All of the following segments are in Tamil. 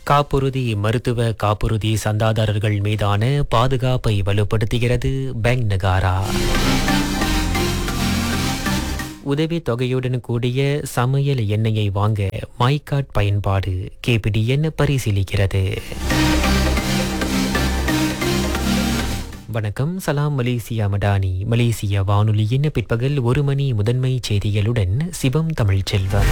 காப்புறுதி மருத்துவ காப்புறுதி சந்தாதாரர்கள் மீதான பாதுகாப்பை வலுப்படுத்துகிறது பேங்க் நகாரா உதவி தொகையுடன் கூடிய சமையல் எண்ணெயை வாங்க மைகாட் பயன்பாடு கேபிடிஎன் பரிசீலிக்கிறது வணக்கம் சலாம் மலேசியா மடானி மலேசிய வானொலியின் பிற்பகல் ஒரு மணி முதன்மை செய்திகளுடன் சிவம் தமிழ் செல்வம்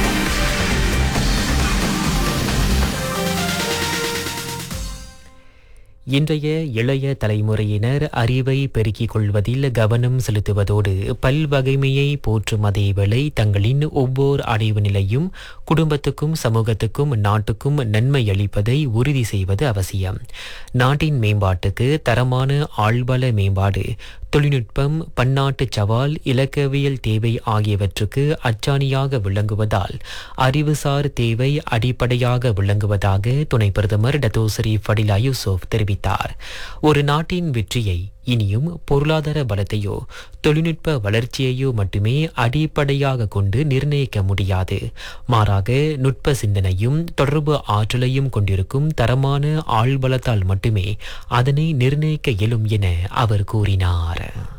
இன்றைய இளைய தலைமுறையினர் அறிவை பெருக்கிக் கொள்வதில் கவனம் செலுத்துவதோடு பல்வகைமையை போற்றும் அதேவேளை தங்களின் ஒவ்வொரு அடைவு நிலையும் குடும்பத்துக்கும் சமூகத்துக்கும் நாட்டுக்கும் நன்மை அளிப்பதை உறுதி செய்வது அவசியம் நாட்டின் மேம்பாட்டுக்கு தரமான ஆழ்வள மேம்பாடு தொழில்நுட்பம் பன்னாட்டு சவால் இலக்கவியல் தேவை ஆகியவற்றுக்கு அச்சாணியாக விளங்குவதால் அறிவுசார் தேவை அடிப்படையாக விளங்குவதாக துணை பிரதமர் டத்தோசரி ஃபடிலா யூசுப் தெரிவித்தார் ஒரு நாட்டின் வெற்றியை இனியும் பொருளாதார பலத்தையோ தொழில்நுட்ப வளர்ச்சியையோ மட்டுமே அடிப்படையாக கொண்டு நிர்ணயிக்க முடியாது மாறாக நுட்ப சிந்தனையும் தொடர்பு ஆற்றலையும் கொண்டிருக்கும் தரமான ஆழ்வளத்தால் மட்டுமே அதனை நிர்ணயிக்க இயலும் என அவர் கூறினார்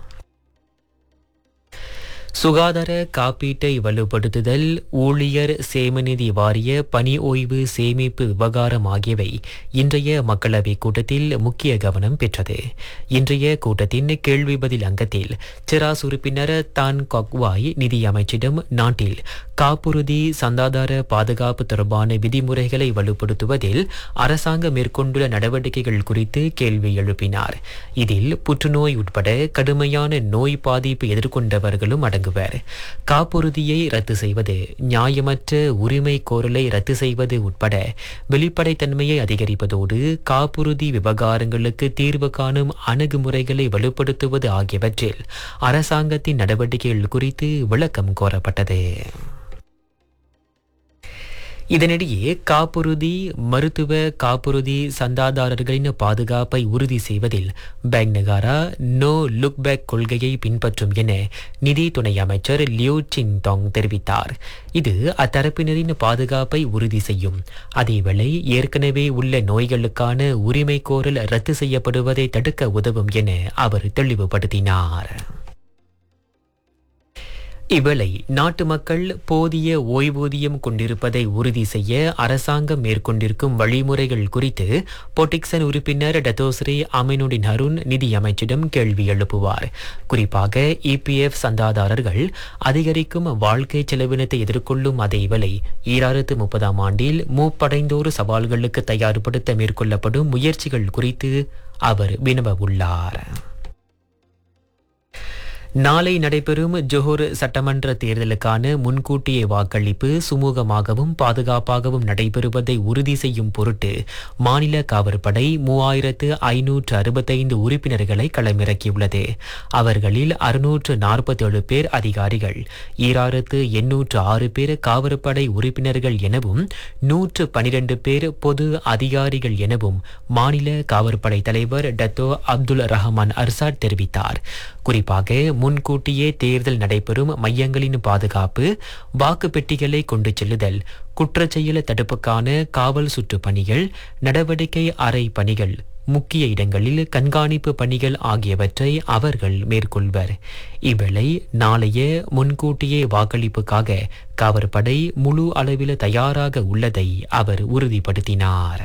சுகாதார காப்பீட்டை வலுப்படுத்துதல் ஊழியர் சேமநிதி வாரிய பணி ஓய்வு சேமிப்பு விவகாரம் ஆகியவை இன்றைய மக்களவை கூட்டத்தில் முக்கிய கவனம் பெற்றது இன்றைய கூட்டத்தின் கேள்வி பதில் அங்கத்தில் சிராஸ் உறுப்பினர் தான் கொக்வாய் நிதி அமைச்சிடம் நாட்டில் காப்புறுதி சந்தாதார பாதுகாப்பு தொடர்பான விதிமுறைகளை வலுப்படுத்துவதில் அரசாங்கம் மேற்கொண்டுள்ள நடவடிக்கைகள் குறித்து கேள்வி எழுப்பினார் இதில் புற்றுநோய் உட்பட கடுமையான நோய் பாதிப்பு எதிர்கொண்டவர்களும் அடங்குவர் காப்புறுதியை ரத்து செய்வது நியாயமற்ற உரிமை கோரலை ரத்து செய்வது உட்பட வெளிப்படைத்தன்மையை அதிகரிப்பதோடு காப்புறுதி விவகாரங்களுக்கு தீர்வு காணும் அணுகுமுறைகளை வலுப்படுத்துவது ஆகியவற்றில் அரசாங்கத்தின் நடவடிக்கைகள் குறித்து விளக்கம் கோரப்பட்டது இதனிடையே காப்புறுதி மருத்துவ காப்புறுதி சந்தாதாரர்களின் பாதுகாப்பை உறுதி செய்வதில் bank Negara no look back கொள்கையை பின்பற்றும் என நிதி துணை அமைச்சர் லியூ சிங் டாங் தெரிவித்தார் இது அத்தரப்பினரின் பாதுகாப்பை உறுதி செய்யும் அதேவேளை ஏற்கனவே உள்ள நோய்களுக்கான உரிமை கோரல் ரத்து செய்யப்படுவதை தடுக்க உதவும் என அவர் தெளிவுபடுத்தினார் இவ்வேளை நாட்டு மக்கள் போதிய ஓய்வூதியம் கொண்டிருப்பதை உறுதி செய்ய அரசாங்கம் மேற்கொண்டிருக்கும் வழிமுறைகள் குறித்து பொட்டிக்சன் உறுப்பினர் டத்தோஸ்ரீ அமினுடின் அருண் நிதி அமைச்சிடம் கேள்வி எழுப்புவார் குறிப்பாக இபிஎஃப் சந்தாதாரர்கள் அதிகரிக்கும் வாழ்க்கை செலவினத்தை எதிர்கொள்ளும் அதேவேளை ஈராயிரத்து முப்பதாம் ஆண்டில் மூப்படைந்தோர் சவால்களுக்கு தயார்படுத்த மேற்கொள்ளப்படும் முயற்சிகள் குறித்து அவர் வினவ உள்ளார் நாளை நடைபெறும் ஜோஹர் சட்டமன்ற தேர்தலுக்கான முன்கூட்டிய வாக்களிப்பு சுமூகமாகவும் பாதுகாப்பாகவும் நடைபெறுவதை உறுதி செய்யும் பொருட்டு மாநில காவற்படை மூவாயிரத்து ஐநூற்று அறுபத்தைந்து உறுப்பினர்களை களமிறக்கியுள்ளது அவர்களில் அறுநூற்று நாற்பத்தேழு பேர் அதிகாரிகள் ஈராயிரத்து எண்ணூற்று ஆறு பேர் காவற்படை உறுப்பினர்கள் எனவும் நூற்று பனிரெண்டு பேர் பொது அதிகாரிகள் எனவும் மாநில காவற்படை தலைவர் டத்தோ அப்துல் ரஹமான் அர்சாட் தெரிவித்தார் குறிப்பாக முன்கூட்டியே தேர்தல் நடைபெறும் மையங்களின் பாதுகாப்பு வாக்கு பெட்டிகளை கொண்டு செல்லுதல் குற்றச்செயல தடுப்புக்கான காவல் சுற்று பணிகள் நடவடிக்கை அறை பணிகள் முக்கிய இடங்களில் கண்காணிப்பு பணிகள் ஆகியவற்றை அவர்கள் மேற்கொள்வர் இவ்வேளை நாளைய முன்கூட்டியே வாக்களிப்புக்காக காவற்படை முழு அளவில் தயாராக உள்ளதை அவர் உறுதிப்படுத்தினார்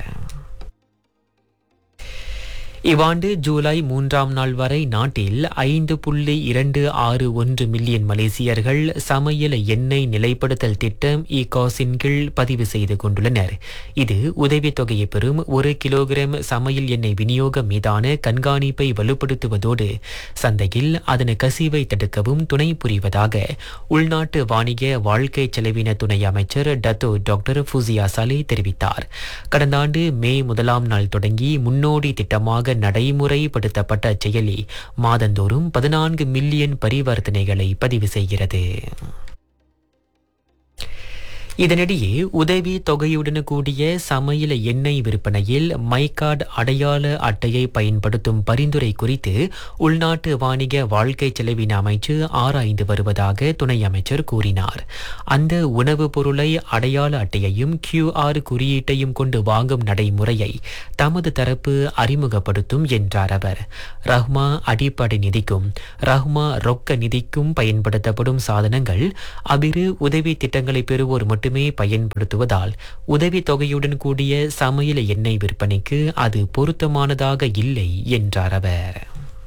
இவ்வாண்டு ஜூலை மூன்றாம் நாள் வரை நாட்டில் ஐந்து புள்ளி இரண்டு ஆறு ஒன்று மில்லியன் மலேசியர்கள் சமையல் எண்ணெய் நிலைப்படுத்தல் திட்டம் இ காசின் கீழ் பதிவு செய்து கொண்டுள்ளனர் இது உதவித்தொகையை பெறும் ஒரு கிலோகிராம் சமையல் எண்ணெய் விநியோகம் மீதான கண்காணிப்பை வலுப்படுத்துவதோடு சந்தையில் அதன் கசிவை தடுக்கவும் துணை புரிவதாக உள்நாட்டு வாணிக வாழ்க்கை செலவின துணை அமைச்சர் டத்தோ டாக்டர் ஃபுசியா சலே தெரிவித்தார் கடந்த ஆண்டு மே முதலாம் நாள் தொடங்கி முன்னோடி திட்டமாக நடைமுறைப்படுத்தப்பட்ட செயலி மாதந்தோறும் பதினான்கு மில்லியன் பரிவர்த்தனைகளை பதிவு செய்கிறது இதனிடையே உதவி தொகையுடன் கூடிய சமையல எண்ணெய் விற்பனையில் மைகார்டு அடையாள அட்டையை பயன்படுத்தும் பரிந்துரை குறித்து உள்நாட்டு வாணிக வாழ்க்கை செலவின அமைச்சு ஆராய்ந்து வருவதாக துணை அமைச்சர் கூறினார் அந்த உணவுப் பொருளை அடையாள அட்டையையும் கியூஆர் குறியீட்டையும் கொண்டு வாங்கும் நடைமுறையை தமது தரப்பு அறிமுகப்படுத்தும் என்றார் அவர் ரஹ்மா அடிப்படை நிதிக்கும் ரஹ்மா ரொக்க நிதிக்கும் பயன்படுத்தப்படும் சாதனங்கள் அவ்விரு உதவி திட்டங்களை பெறுவோர் மட்டுமே பயன்படுத்துவதால் உதவி தொகையுடன் கூடிய சமையல எண்ணெய் விற்பனைக்கு அது பொருத்தமானதாக இல்லை என்றார் அவர்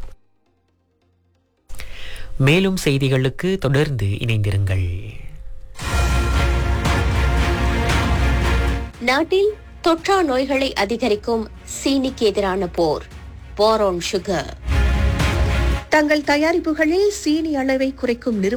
மேலும் செய்திகளுக்கு தொடர்ந்து இணைந்திருங்கள் நாட்டில் தொற்றா நோய்களை அதிகரிக்கும் சீனிக்கு எதிரான போர் போர் ஆன் சுகர் தங்கள் தயாரிப்புகளில் சீனி அளவை குறைக்கும் நிறுவனம்